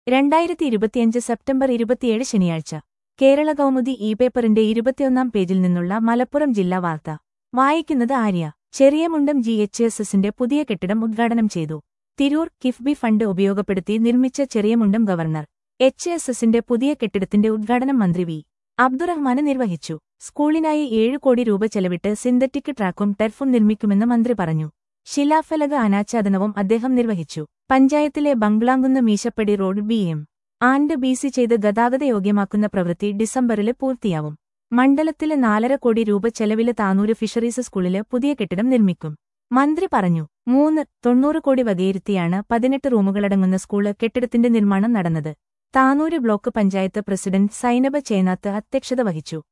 രണ്ടായിരത്തി ഇരുപത്തിയഞ്ച് സെപ്റ്റംബർ ഇരുപത്തിയേഴ് ശനിയാഴ്ച കേരള കൗമുദി ഇ പേപ്പറിന്റെ ഇരുപത്തിയൊന്നാം പേജിൽ നിന്നുള്ള മലപ്പുറം ജില്ലാ വാർത്ത വായിക്കുന്നത് Arya Cheriyamundam G H S എസിന്റെ പുതിയ കെട്ടിടം ഉദ്ഘാടനം ചെയ്തു തിരൂർ കിഫ്ബി ഫണ്ട് ഉപയോഗപ്പെടുത്തി നിർമ്മിച്ച ചെറിയമുണ്ടം ഗവർണർ എച്ച് എസ് എസിന്റെ പുതിയ കെട്ടിടത്തിന്റെ ഉദ്ഘാടനം മന്ത്രി വി അബ്ദുറഹ്മാന് നിർവഹിച്ചു സ്കൂളിനായി ഏഴ് കോടി രൂപ ചെലവിട്ട് സിന്തറ്റിക് ട്രാക്കും ടെർഫും നിർമ്മിക്കുമെന്ന് മന്ത്രി പറഞ്ഞു ശിലാഫലക അനാച്ഛാദനവും അദ്ദേഹം നിർവഹിച്ചു പഞ്ചായത്തിലെ Banglamkunnu Meeshappadi road B M and B C ചെയ്ത് ഗതാഗതയോഗ്യമാക്കുന്ന പ്രവൃത്തി ഡിസംബറില് പൂർത്തിയാവും മണ്ഡലത്തിലെ നാലര കോടി രൂപ ചെലവില് താനൂര് ഫിഷറീസ് സ്കൂളില് പുതിയ കെട്ടിടം നിർമ്മിക്കും മന്ത്രി പറഞ്ഞു മൂന്ന് തൊണ്ണൂറ് കോടി വകയിരുത്തിയാണ് പതിനെട്ട് റൂമുകളടങ്ങുന്ന സ്കൂള് കെട്ടിടത്തിന്റെ നിർമ്മാണം നടന്നത് താനൂര് ബ്ലോക്ക് പഞ്ചായത്ത് പ്രസിഡന്റ് സൈനബ ചേനാത്ത് അധ്യക്ഷത വഹിച്ചു